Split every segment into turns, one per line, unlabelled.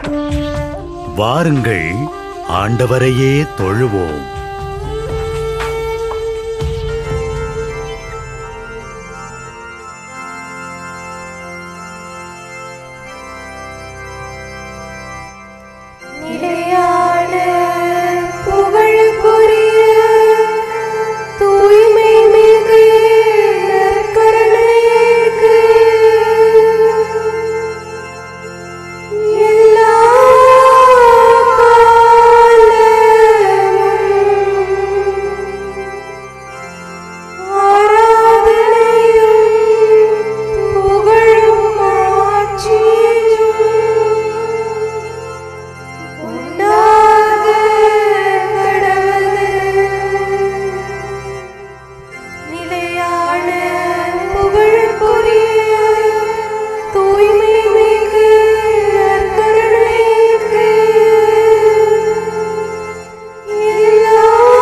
வாருங்கள் ஆண்டவரையே தொழுவோம்
நிலையான புகழுக்குரிய தூய்மை மிகு நற்கருணைக்கு எல்லா காலமும் ஆராதனையும் புகழும் ஆட்சியும் உண்டாக கடவுது நிலையான புகழுக்குரிய தூய்மை மிகு நற்கருணைக்கு எல்லா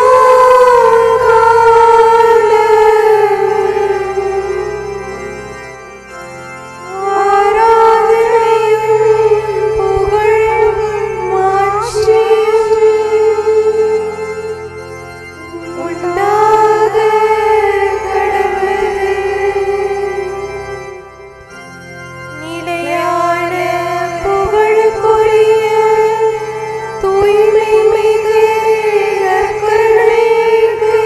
காலமும் ஆராதனையும் புகழும் மாட்சியும் உண்டாக கடவுது நிலையான புகழுக்குரிய தூய்மை மிகு நற்கருணைக்கு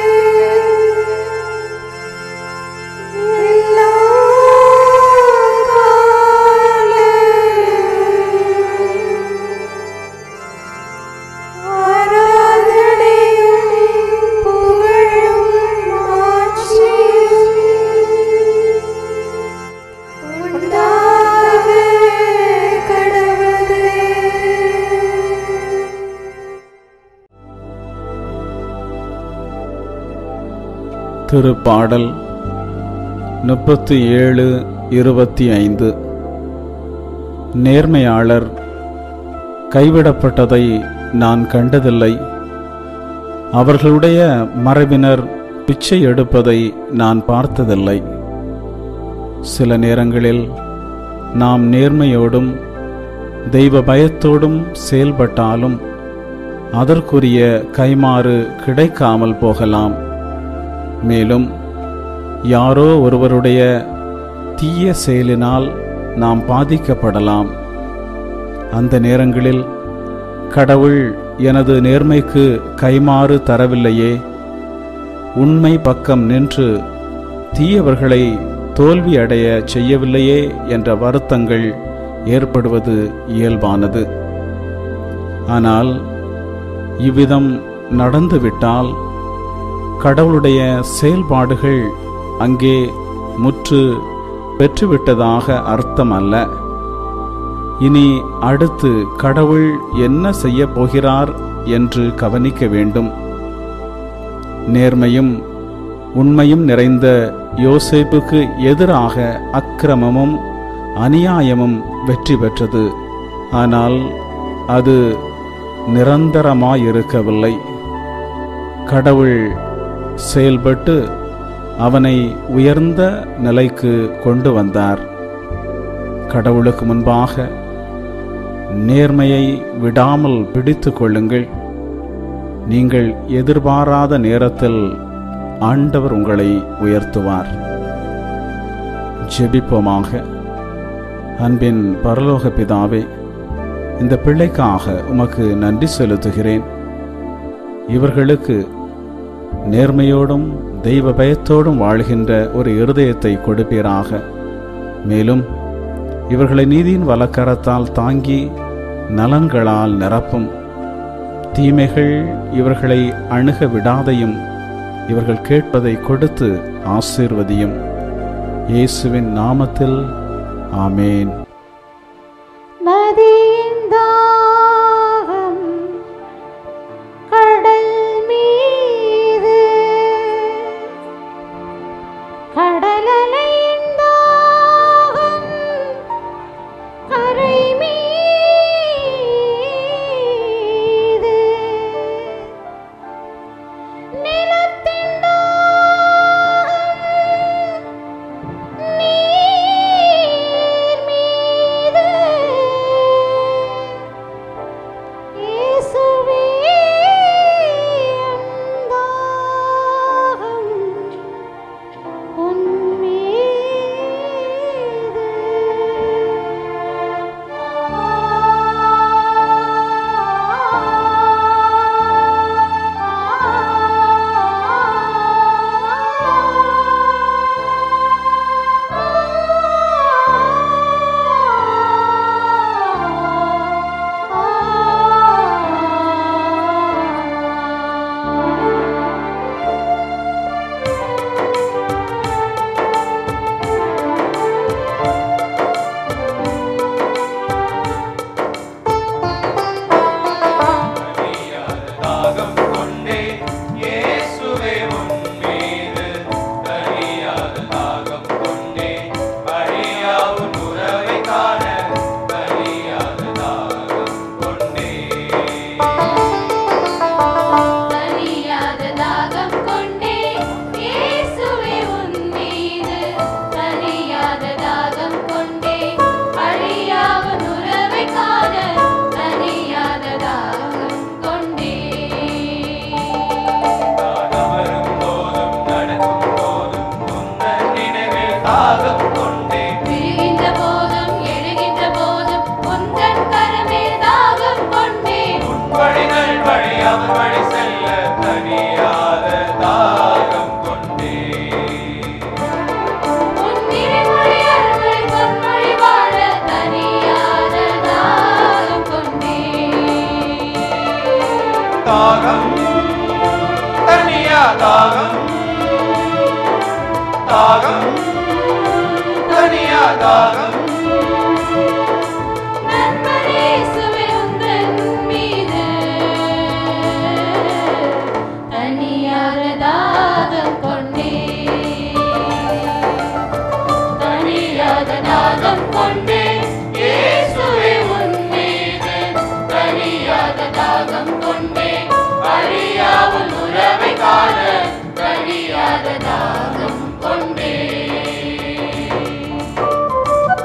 எல்லா காலமும் ஆராதனையும் புகழும் மாட்சியும் உண்டாக கடவுது
திருப்பாடல் முப்பத்தி ஏழு இருபத்தி ஐந்து நேர்மையாளர் கைவிடப்பட்டதை நான் கண்டதில்லை அவர்களுடைய மரபினர் பிச்சை எடுப்பதை நான் பார்த்ததில்லை சில நேரங்களில் நாம் நேர்மையோடும் தெய்வ பயத்தோடும் செயல்பட்டாலும் அதற்குரிய கைமாறு கிடைக்காமல் போகலாம் மேலும் யாரோ ஒருவருடைய தீய செயலினால் நாம் பாதிக்கப்படலாம் அந்த நேரங்களில் கடவுள் எனது நேர்மைக்கு கைமாறு தரவில்லையே உண்மை பக்கம் நின்று தீயவர்களை தோல்வி அடைய செய்யவில்லையே என்ற வருத்தங்கள் ஏற்படுவது இயல்பானது ஆனால் இவ்விதம் நடந்துவிட்டால் கடவுளுடைய செயல்பாடுகள் அங்கே முற்று பெற்றுவிட்டதாக அர்த்தம் அல்ல இனி அடுத்து கடவுள் என்ன செய்யப் போகிறார் என்று கவனிக்க வேண்டும் நேர்மையும் உண்மையும் நிறைந்த யோசேப்புக்கு எதிராக அக்கிரமமும் அநியாயமும் வெற்றி பெற்றது ஆனால் அது நிரந்தரமாயிருக்கவில்லை கடவுள் செயல்பட்டு அவனை உயர்ந்த நிலைக்கு கொண்டு வந்தார் கடவுளுக்கு முன்பாக நேர்மையை விடாமல் பிடித்து கொள்ளுங்கள் நீங்கள் எதிர்பாராத நேரத்தில் ஆண்டவர் உங்களை உயர்த்துவார் ஜெபிப்போமாக அன்பின் பரலோக பிதாவே இந்த பிள்ளைக்காக உமக்கு நன்றி செலுத்துகிறேன் இவர்களுக்கு நேர்மையோடும் தெய்வ பயத்தோடும் வாழ்கின்ற ஒரு இருதயத்தை கொடுப்பீராக மேலும் இவர்களை நீதியின் வலக்கரத்தால் தாங்கி நலன்களால் நிரப்பும் தீமைகள் இவர்களை அணுக விடாதையும் இவர்கள் கேட்பதை கொடுத்து ஆசீர்வதியும் இயேசுவின் நாமத்தில் ஆமேன்
நதியின் தாகம் கடல் மீது கடலலையின் தாகம் கரை மீது நிலத்தின் தாகம் நீர் மீது
தாகம் தனியா தாகம் தாகம் தனியா தாகம்
நன்மரேசுவே உந்தன் மீது தனியாத தாகம் கொண்டே தனியாத தாகம் கொண்டே இயேசுவே உன் மீது தனியாத தாகம் கொண்டே அழியாவுல் உறவை காண தனியாத தாகம் கொண்டே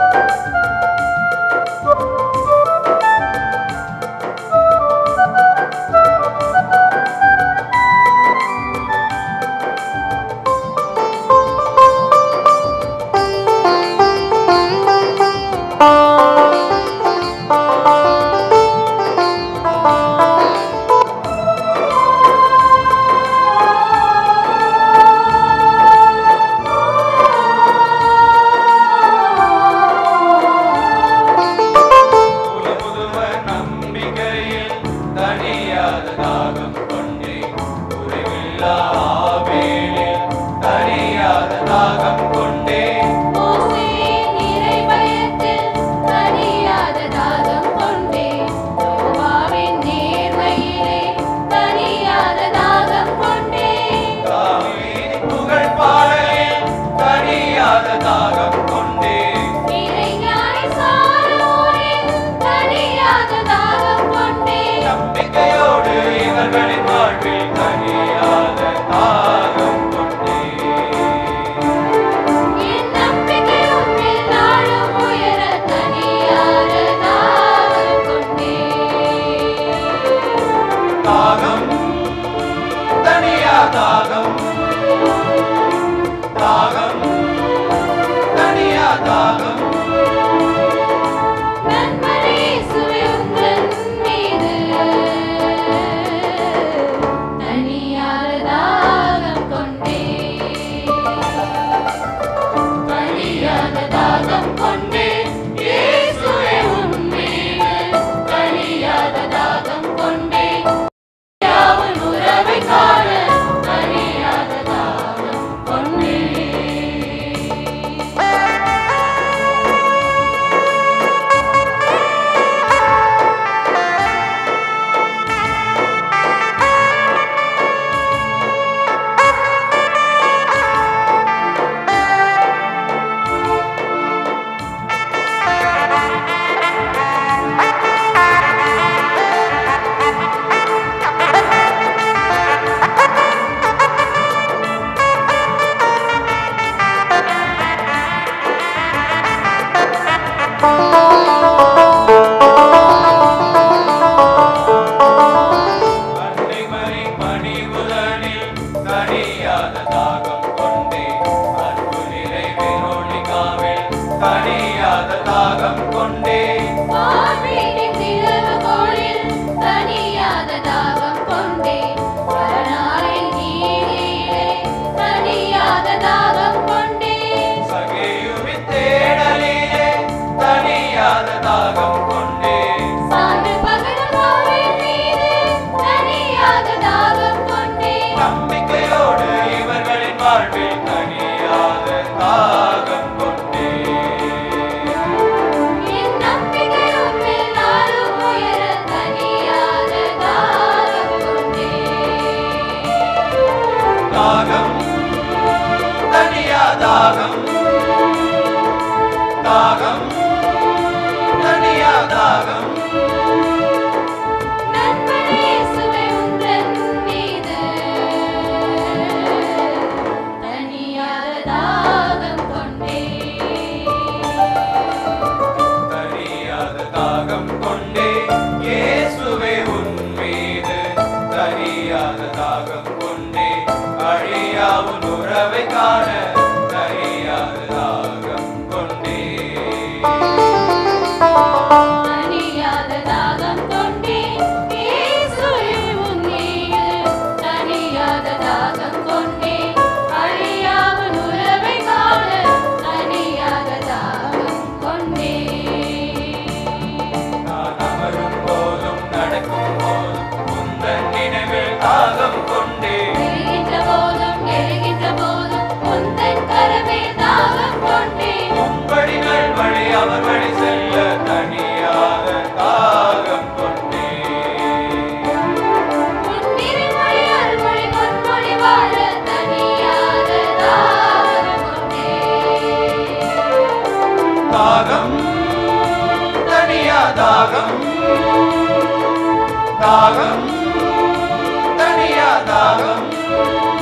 தாகம் தாகம் தனியா தாகம்